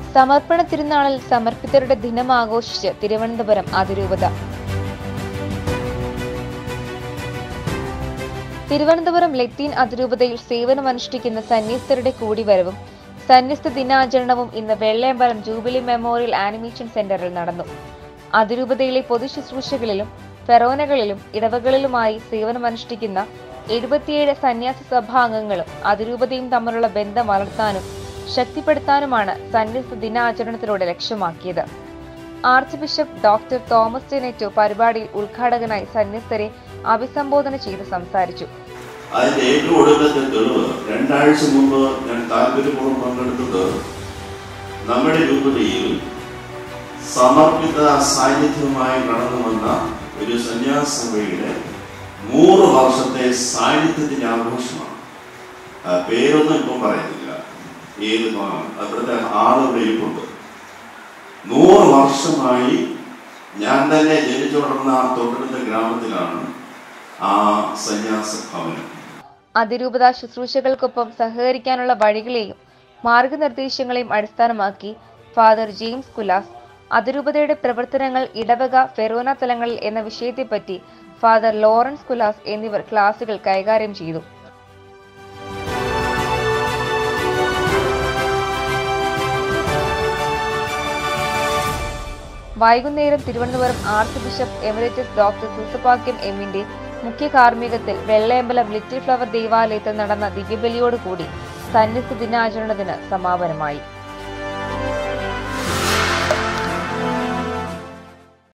സമർപ്പണ തിരുനാളിൽ സമർപ്പിതരുടെ ദിനം ആഘോഷിച്ച് തിരുവനന്തപുരം അതിരൂപത തിരുവനന്തപുരം ലത്തീൻ അതിരൂപതയിൽ സേവനമനുഷ്ഠിക്കുന്ന സന്യസ്തരുടെ കൂടിവരവും സന്യസ്ത ദിനാചരണവും ഇന്ന് വെള്ളയമ്പലം ജൂബിലി മെമ്മോറിയൽ ആനിമേഷൻ സെന്ററിൽ നടന്നു അതിരൂപതയിലെ പൊതുശുശ്രൂഷകളിലും ഫെറോനകളിലും ഇടവകളിലുമായി സേവനമനുഷ്ഠിക്കുന്ന എഴുപത്തിയേഴ് സന്യാസ സഭാംഗങ്ങളും അതിരൂപതയും തമ്മിലുള്ള ബന്ധം വളർത്താനും ശക്തിപ്പെടുത്താനുമാണ് സന്യസ്ത ദിനാചരണത്തിലൂടെ ലക്ഷ്യമാക്കിയത് ആർച്ച് ബിഷപ്പ് ഡോക്ടർ തോമസ് ടെനെറ്റോ പരിപാടിയിൽ ഉദ്ഘാടകനായി സന്യസ്തരെ അഭിസംബോധന ചെയ്ത് സംസാരിച്ചു അതിന്റെ ഏറ്റവും ഒടുവിലത്തെ തെളിവ് രണ്ടാഴ്ച മുമ്പ് ഞാൻ താല്പര്യപൂർവ്വം പങ്കെടുത്തത് നമ്മുടെ രൂപതയിൽ സമർപ്പിത സാന്നിധ്യവുമായി കടന്നു വന്ന ഒരു സന്യാസ സഭയുടെ നൂറ് വർഷത്തെ സാന്നിധ്യത്തിന്റെ ആഘോഷമാണ് ആ പേരൊന്നും ഇപ്പം പറയുന്നില്ല ഏത് ഭാഗം അവിടുത്തെ ആളുടെ ഇരിപ്പുണ്ട് നൂറ് വർഷമായി ഞാൻ തന്നെ ജനിച്ചു വളർന്ന ആ തൊട്ടടുത്ത ഗ്രാമത്തിലാണ് ആ സന്യാസ ഭവനം അതിരൂപത ശുശ്രൂഷകൾക്കൊപ്പം സഹകരിക്കാനുള്ള വഴികളെയും മാർഗനിർദ്ദേശങ്ങളെയും അടിസ്ഥാനമാക്കി ഫാദർ ജെയിംസ് കുലാസ് അതിരൂപതയുടെ പ്രവർത്തനങ്ങൾ ഇടവക ഫെറോന തലങ്ങളിൽ എന്ന വിഷയത്തെപ്പറ്റി ഫാദർ ലോറൻസ് കുലാസ് എന്നിവർ ക്ലാസുകൾ കൈകാര്യം ചെയ്തു വൈകുന്നേരം Thiruvananthapuram archbishop emeritus doctor Soosapakiam എമ്മിന്റെ മുഖ്യ കാർമ്മികത്തിൽ വെള്ളയമ്പലം ലിറ്റിൽ ഫ്ലവർ ദേവാലയത്തിൽ നടന്ന ദിവ്യബലിയോടുകൂടി സന്യസ്ത ദിനാചരണത്തിന് സമാപനമായി